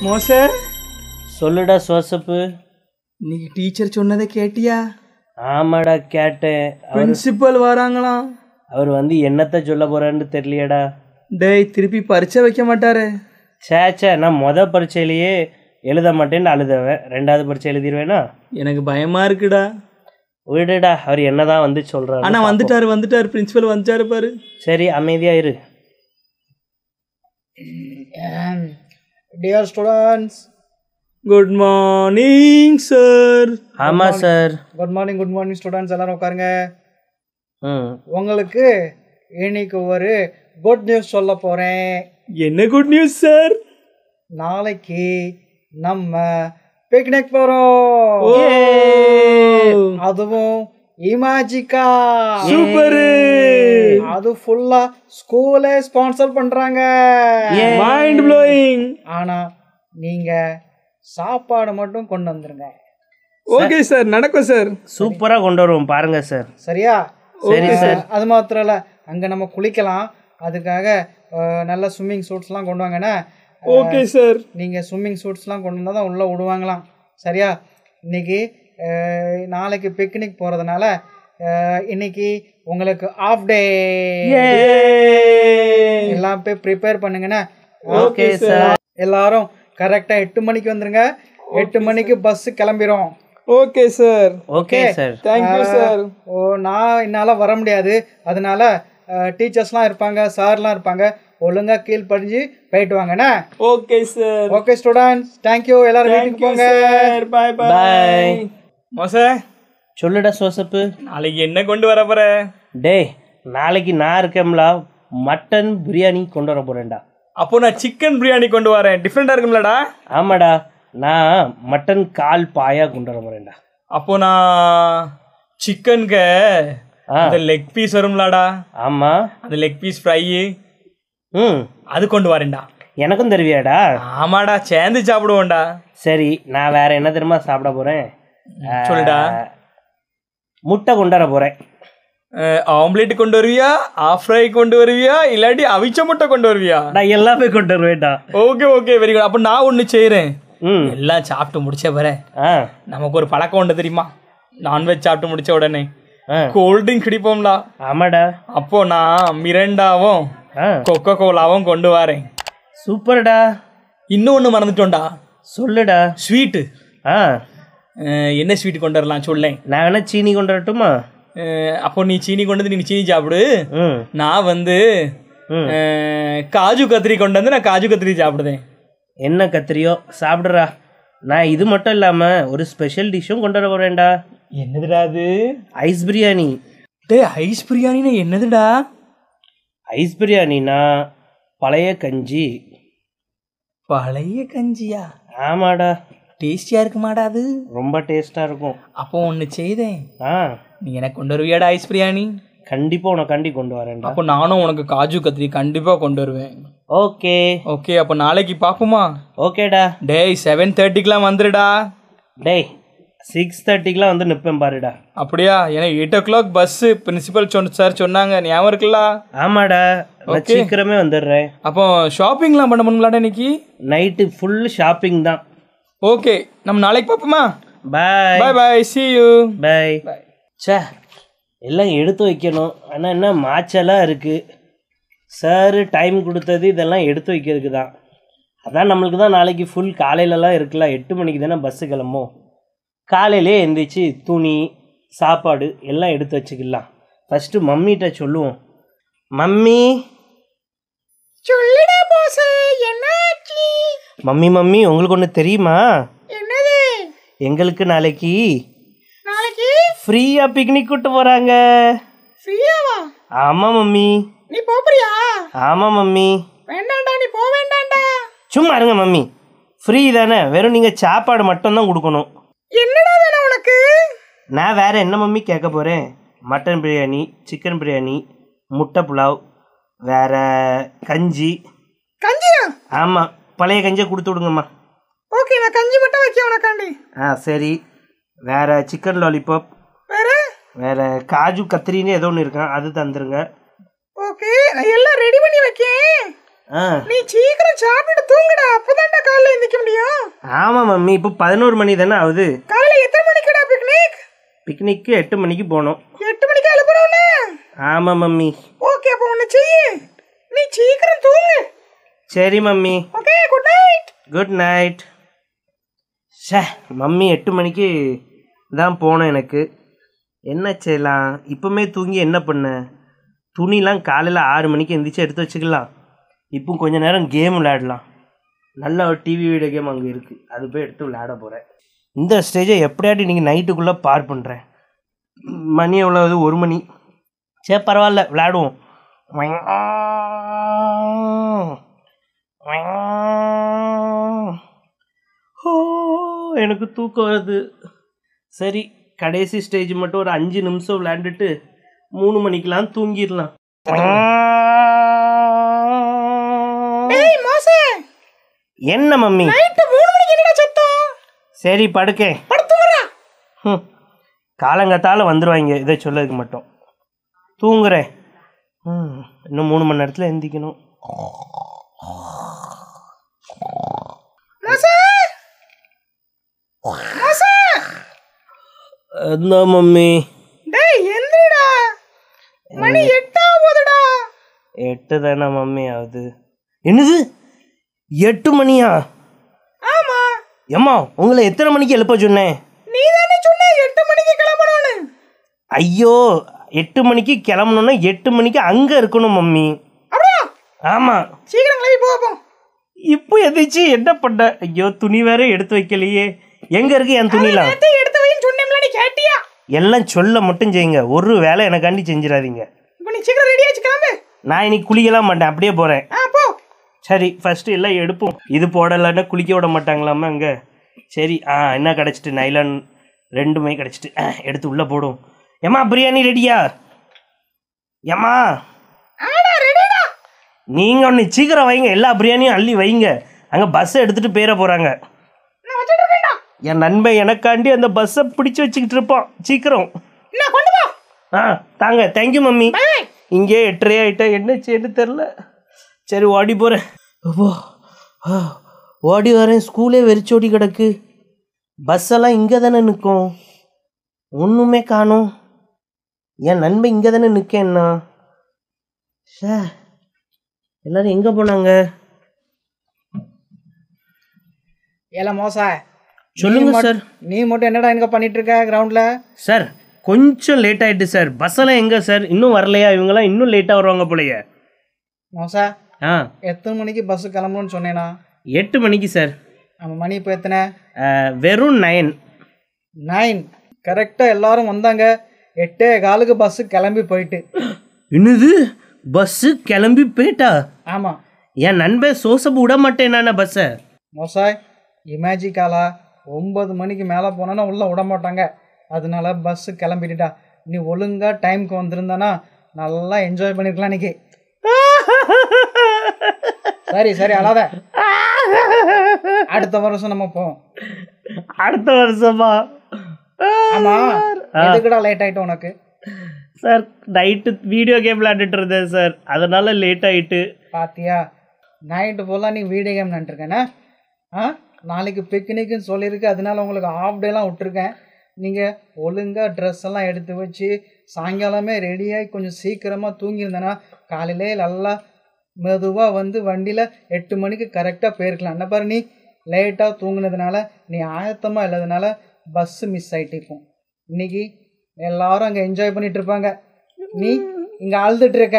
மோச சொல்லுடா சோசப்பு இன்னைக்கு டீச்சர் சொன்னதை கேட்டியா ஆமாடா கேட்டேன் அவர் பிரின்சிபல் வராங்களாம் அவர் வந்து என்னத்த சொல்ல போறான்னு தெரியலையேடா டேய் திருப்பி பரீட்சை வைக்க மாட்டாரு சே சே நான் மொதல் பரீட்சையிலேயே எழுத மாட்டேன்னு அழுதவன் ரெண்டாவது பரீட்சை எழுதிருவேனா எனக்கு பயமா இருக்குடா விடுடா அவர் என்னதான் வந்து சொல்றாரு ஆனா வந்துட்டாரு வந்துட்டாரு பிரின்சிபல் வந்துட்டாரு பாரு சரி அமைதியா இரு dear students good morning sir ஆமா sir good morning good morning students எல்லாரும் உட்காருங்க ம் உங்களுக்கு இன்னைக்கு ஒரு குட் நியூஸ் சொல்ல போறேன் என்ன குட் நியூஸ் சார் நாளைக்கு நம்ம பிக்னிக் போறோம் அதுவும் இமாஜிகா சூப்பரு அது ஃபுல்லா ஸ்கூலே ஸ்பான்சர் பண்றாங்க மைண்ட் ப்ளோயிங் ஆனா நீங்க சாப்பாடு மட்டும் கொண்டு வந்துருங்க ஓகே சார் நடக்கும் சார் சூப்பரா கொண்டு வருவோம் பாருங்க சார் சரியா சரி சார் அது மாத்திரம் இல்ல அங்க நம்ம குளிக்கலாம் அதுக்காக அஹ், நல்ல ஸ்விம்மிங் சூட்ஸ்லாம் கொண்டு வாங்கன்னா ஓகே சார் நீங்க ஸ்விம்மிங் சூட்ஸ்லாம் கொண்டு வந்தால் தான் உள்ள விடுவாங்களாம் சரியா இன்னைக்கு அஹ், நாளைக்கு பிக்னிக் போறதுனால அஹ், இன்னைக்கு உங்களுக்கு ஆஃப் டே எல்லாம் போய் ப்ரிப்பேர் பண்ணுங்கண்ணே ஓகே சார் எல்லாரும் கரெக்டா எட்டு மணிக்கு வந்துருங்க எட்டு மணிக்கு பஸ் கிளம்பிரும் okay sir okay sir thank you sir ஓ நான் என்னால் வர முடியாது அதனால டீச்சர்ஸ்லாம் இருப்பாங்க சார்லாம் இருப்பாங்க ஒழுங்கா கீழ் படிஞ்சு போயிட்டு வாங்கண்ணே okay sir okay students thank you எல்லாரும் வீட்டுக்கு போங்க சார் பை பை Bye. மோச சொல்லுடா சோசப்பு நாளைக்கு என்ன கொண்டு வர போற டேய் நாளைக்கு நான் இருக்கேன்ல மட்டன் பிரியாணி கொண்டு வர போறேன்டா அப்போ நான் சிக்கன் பிரியாணி கொண்டு வரேன் டிஃப்ரெண்டா இருக்கும்லடா ஆமாடா நான் மட்டன் கால் பாயா கொண்டு வர போறேன்டா அப்போ நான் சிக்கனுக்கு ஆ அந்த லெக் பீஸ் வரும்லடா ஆமா அந்த லெக் பீஸ் ஃப்ரை ம் அது கொண்டு வரேன்டா எனக்கும் தருவியாடா ஆமாடா சேர்ந்து சாப்பிடுவோம்டா சரி நான் வேற என்ன தெரியுமா சாப்பிட போறேன் சொல்லுடா முட்டை கொண்டு வர போறேன் ஆம்லேட் கொண்டு வருவியா ஆஃப் ஃப்ரை கொண்டு வருவியா இல்லாட்டி அவிச்ச முட்டை கொண்டு வருவியா நான் எல்லாமே கொண்டு வருவேன்டா ஓகே ஓகே வெரி குட் அப்போ நான் ஒன்று செய்கிறேன் ம் எல்லாம் சாப்பிட்டு முடிச்ச பிறகு ஆ நமக்கு ஒரு பழக்கம் உண்டு தெரியுமா நான்வெஜ் சாப்பிட்டு முடிச்ச உடனே ஆ கோல்ட் ட்ரிங்க் குடிப்போம்லா ஆமாடா அப்போ நான் மிரண்டாவும் ஆ கொக்கோ கோலாவும் கொண்டு வரேன் சூப்பர்டா இன்னொன்று மறந்துட்டோம்டா சொல்லுடா ஸ்வீட்டு ஆ என்ன ஸ்வீட் கொண்டு வரலாம் சொல்லேன் நான் வேணா சீனி கொண்டு வரட்டுமா அஹ், அப்போ நீ சீனி கொண்டு வந்து நீ சீனி சாப்பிடு ம் நான் வந்து ம். அஹ், காஜு கத்திரி கொண்டு வந்து நான் காஜு கத்திரி சாப்பிடுதேன் என்ன கத்திரியோ சாப்பிடுறா நான் இது மட்டும் இல்லாம ஒரு ஸ்பெஷல் டிஷ்ஷும் கொண்டு வர போறேன்டா என்னதுடா அது ஐஸ் பிரியாணி டேய் ஐஸ் பிரியாணினா என்னதுடா ஐஸ் பிரியாணினா பழைய கஞ்சி பழைய கஞ்சியா ஆமாடா டேஸ்டியா இருக்குமாடா அது ரொம்ப டேஸ்டா இருக்கும் அப்போ ஒன்று செய்தேன் ஆ நீ எனக்கு கொண்டு வருவியாடா ஐஸ் பிரியாணி கண்டிப்பா உனக்காண்டி கொண்டு வரேன்டா அப்போ நானும் உனக்கு காஜு கத்திரி கண்டிப்பாக கொண்டு வருவேன் ஓகே ஓகே அப்போ நாளைக்கு பார்ப்போமா ஓகேடா டேய் செவன் தேர்ட்டிக்கெலாம் வந்துடுடா டேய் சிக்ஸ் தேர்ட்டிக்கெலாம் வந்து நிற்பேன் பாருடா அப்படியா ஏன்னா eight o'clock bus principal சொன்ன சார் சொன்னாங்க ஞாபகம் இருக்குல்ல ஆமாடா நான் சீக்கிரமே வந்துடுறேன் அப்போ ஷாப்பிங்லாம் பண்ண முடியலாடா இன்னைக்கு நைட்டு ஃபுல் ஷாப்பிங் தான் ஓகே நம்ம நாளைக்கு பார்ப்போமா பாய் பாய் பாய் see you பாய் ச்சே எல்லாம் எடுத்து வைக்கணும் ஆனால் என்ன மாச்சலாக இருக்குது சார் டைம் கொடுத்தது இதெல்லாம் எடுத்து வைக்கிறதுக்கு தான் அதான் நம்மளுக்கு தான் நாளைக்கு ஃபுல் காலையிலலாம் இருக்குல்ல எட்டு மணிக்கு தானே பஸ்ஸு கிளம்பும் காலையிலே எந்திரிச்சு துணி சாப்பாடு எல்லாம் எடுத்து வச்சுக்கலாம் ஃபஸ்ட்டு மம்மிகிட்ட சொல்லுவோம் மம்மி சொல்லுடா பாஸ் என்னாச்சு மம்மி மம்மி உங்களுக்கு ஒன்று தெரியுமா என்னது எங்களுக்கு நாளைக்கு நாளைக்கு ஃப்ரீயாக பிக்னிக் கூட்டு போகிறாங்க ஃப்ரீயாவா ஆமாம் மம்மி நீ போறியா ஆமாம் மம்மி வேண்டாம்டா நீ போக வேண்டாம்டா சும்மா இருங்க மம்மி ஃப்ரீ தானே வெறும் நீங்கள் சாப்பாடு மட்டும்தான் கொடுக்கணும் என்னடா வேணும் உனக்கு நான் வேற என்ன மம்மி கேட்க போகிறேன் மட்டன் பிரியாணி சிக்கன் பிரியாணி முட்டை புலாவ் வேற கஞ்சி கஞ்சியா ஆமாம் பழைய கஞ்சியை கொடுத்து விடுங்கம்மா ஓகே நான் கஞ்சி மட்டும் வைக்க உனக்காண்டி ஆ சரி வேற சிக்கன் லாலிபாப் வேற வேற காஜு கத்திரின்னு ஏதோ ஒன்று இருக்கான் அது தந்துருங்க ஓகே நான் எல்லாம் ரெடி பண்ணி வைக்கேன் ஆ நீ சீக்கிரம் சாப்பிட்டு தூங்குடா அப்பதான்டா காலைல எந்திரிக்க முடியும் ஆமாம் மம்மி இப்போ பதினோரு மணி தானே ஆகுது காலையில எத்தனை மணிக்குடா பிக்னிக் பிக்னிக்கு எட்டு மணிக்கு போகணும் எட்டு மணிக்கு எழுப்புறோம்ல ஆமாம் மம்மி ஓகே அப்போ ஒன்று செய்யு நீ சீக்கிரம் தூங்கு சரி mummy okay good night good night ஷே மம்மி எட்டு மணிக்கு தான் போனோம் எனக்கு என்ன செய்யலாம் இப்போமே தூங்கி என்ன பண்ண துணிலாம் காலையில் ஆறு மணிக்கு எந்திரிச்சு எடுத்து வச்சுக்கலாம் இப்போ கொஞ்ச நேரம் கேம் விளையாடலாம் நல்ல ஒரு டிவி வீடியோ கேம் அங்கே இருக்குது அது போய் எடுத்து விளையாட போகிறேன் இந்த ஸ்டேஜை எப்படியாட்டி நீங்கள் நைட்டுக்குள்ளே பார் பண்ணுறேன் மணி எவ்வளவு ஒரு மணி சரி பரவாயில்ல விளையாடுவோம் ஓ எனக்கு தூக்கம் வருது சரி கடைசி ஸ்டேஜ் மட்டும் ஒரு அஞ்சு நிமிஷம் விளையாண்டுட்டு மூணு மணிக்கெல்லாம் தூங்கிடலாம் ஏய் மோசே என்ன மம்மி நைட்டு மூணு மணிக்கு என்னடா சத்தம் சரி படுக்கேன் படுத்துங்கடா ஹம். காலங்காத்தால வந்துடுவாங்க இதை சொல்லதுக்கு மட்டும் தூங்குறேன் ம், இன்னும் மூணு மணி நேரத்தில் எந்திக்கணும் மோசே மோசே என்ன மம்மி டேய் எந்திரிடா மணி எட்டா போதுடா எட்டு தானே மம்மி ஆகுது என்னது எட்டு மணியா ஆமா ஏம்மா உங்களை எத்தனை மணிக்கு எழுப்ப சொன்னேன் நீ தானே சொன்ன எட்டு மணிக்கு கிளம்பணும்னு ஐயோ எட்டு மணிக்கு கிளம்பணுன்னா எட்டு மணிக்கு அங்கே இருக்கணும் மம்மி அப்படியா ஆமாம் சீக்கிரம் கிளம்பி போவோம் இப்போ எதிர்ச்சி என்ன பண்ண ஐயோ துணி வேற எடுத்து வைக்கலையே எங்கே இருக்கு என் துணிலாம் நேத்து எடுத்து வைன்னு சொன்னேன்ல நீ கேட்டியா எல்லாம் சொல்ல மட்டும் செய்யுங்க ஒரு வேலை எனக்காண்டி செஞ்சிடாதீங்க இப்போ நீ சீக்கிரம் ரெடி ஆச்சு கிளம்பு நான் இன்னைக்கு குளிக்கலாம் மாட்டேன் அப்படியே போகிறேன் ஆ போ சரி ஃபஸ்ட்டு எல்லாம் எடுப்போம் இது போடலைன்னா குளிக்க விட மாட்டாங்களாமா அங்கே சரி ஆ என்ன கிடச்சிட்டு நைலான் ரெண்டுமே கிடச்சிட்டு ஆ, எடுத்து உள்ளே போடும் ஏம்மா பிரியாணி ரெடியா ஏம்மா ஆடா ரெடிடா நீங்கள் ஒன்று சீக்கிரம் வைங்க எல்லா பிரியாணியும் அள்ளி வைங்க அங்கே பஸ்ஸை எடுத்துகிட்டு போயிட போகிறாங்க நான் வச்சிட்டு இருக்கேன்டா என் நண்பன் எனக்காண்டி அந்த பஸ்ஸை பிடிச்சி வச்சுக்கிட்டு இருப்பான் சீக்கிரம் என்ன கொண்டு போ ஆ தாங்க தேங்க்யூ மம்மி பை பை இங்கே எட்டரை ஆகிட்டா என்ன செய்யன்னு தெரில சரி ஓடி போகிறேன் ஓ ஆ, ஓடி வரேன் ஸ்கூலே வெறிச்சோடி கிடக்கு பஸ் எல்லாம் இங்கே தானே நிற்கும் ஒன்றுமே காணும் என் நண்பன் இங்கே தானே நிற்கேன்னா ஷே எல்லாரும் எங்கே போனாங்க ஏல மோசா சொல்லுங்க நீ மட்- சார் நீ மட்டும் என்னடா இங்க பண்ணிட்டு இருக்க கிரவுண்ட்ல சார் கொஞ்சம் லேட் ஆயிட்டு சார் பஸ் எல்லாம் எங்கே சார் இன்னும் வரலையா இவங்கெல்லாம் இன்னும் லேட்டாக வருவாங்க போலயே மோசா ஆ எத்தனை மணிக்கு பஸ் கிளம்பணும்னு சொன்னேனா எட்டு மணிக்கு சார் நம்ம மணி இப்போ எத்தனை ஆ, வெறும் நயன் நைன் கரெக்டாக எல்லாரும் வந்தாங்க எட்டே காலுக்கு பஸ்ஸு கிளம்பி போயிட்டு என்னது பஸ்ஸு கிளம்பி போயிட்டா ஆமாம் என் நண்பன் சோசப்பு விட மாட்டேன் பஸ்ஸை மோசாய் இமேஜிக்காலா ஒம்பது மணிக்கு மேலே போனோன்னா உள்ளே விட மாட்டாங்க அதனால பஸ்ஸு கிளம்பிட்டுட்டா நீ ஒழுங்காக டைம்க்கு வந்திருந்தானா நல்லா என்ஜாய் பண்ணிருக்கலாம் இன்னைக்கு சரி சரி அழாத அடுத்த வருஷம் நம்ம போவோம் அடுத்த வருஷமா ஆமா எதுக்குடா லேட் ஆயிட்டு உனக்கு சார் நைட்டு வீடியோ கேம் விளையாண்டுட்டு இருந்தேன் சார் அதனால லேட் ஆயிட்டு பாத்தியா நைட்டு ஃபுல்லாக நீ வீடியோ கேம் நின்றுருக்கேனா ஆ நாளைக்கு பிக்னிக்னு சொல்லியிருக்கு அதனால உங்களுக்கு ஆஃப் டேலாம் விட்டுருக்கேன் நீங்கள் ஒழுங்காக ட்ரெஸ் எல்லாம் எடுத்து வச்சு சாயங்காலமே ரெடியாகி கொஞ்சம் சீக்கிரமாக தூங்கியிருந்தேன்னா காலையிலே நல்லா மெதுவாக வந்து வண்டியில் எட்டு மணிக்கு கரெக்டாக போயிருக்கலாம் என்ன பாரு நீ லேட்டாக தூங்குனதுனால நீ ஆயத்தமாக இல்லாதனால பஸ்ஸு மிஸ் ஆகிட்டு இப்போ இன்னைக்கு எல்லாரும் அங்கே என்ஜாய் பண்ணிட்டு இருப்பாங்க நீ இங்கே அழுதுட்டு இருக்க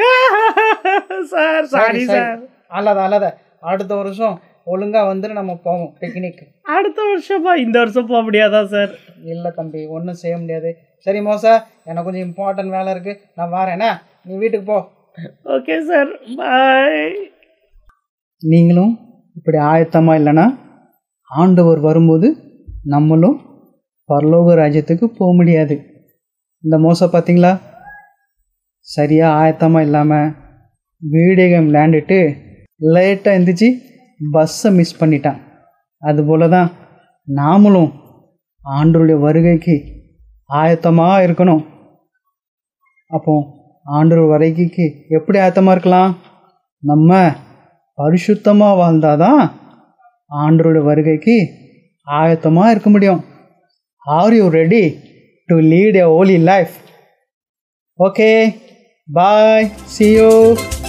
சார் சாரி சார் அல்லாத அல்லாத அடுத்த வருஷம் ஒழுங்கா வந்துட்டு நம்ம போவோம் பிக்னிக் அடுத்த வருஷமா இந்த வருஷம் போக முடியாதா சார் இல்லை தம்பி ஒன்றும் செய்ய முடியாது சரி மோசா எனக்கு கொஞ்சம் இம்பார்ட்டன்ட் வேலை இருக்கு நான் வரேனா நீ வீட்டுக்கு போ ஓகே சார் பாய் நீங்களும் இப்படி ஆயத்தமா இல்லைன்னா ஆண்டவர் வரும்போது நம்மளும் பரலோக ராஜ்யத்துக்கு போக முடியாது இந்த மோசம் பார்த்தீங்களா சரியாக ஆயத்தமாக இல்லாமல் வீடியோ கேம் விளையாண்டுட்டு லேட்டாக எழுந்திரிச்சு பஸ்ஸை மிஸ் பண்ணிட்டான் அதுபோல தான் நாமளும் ஆண்டவருடைய வருகைக்கு ஆயத்தமாக இருக்கணும் அப்போ ஆண்டவர் வருகைக்கு எப்படி ஆயத்தமாக இருக்கலாம் நம்ம பரிசுத்தமாக வாழ்ந்தாதான் ஆண்டரோட வருகைக்கு ஆயத்தமாக இருக்க முடியும் are you ready to lead a holy life okay bye see you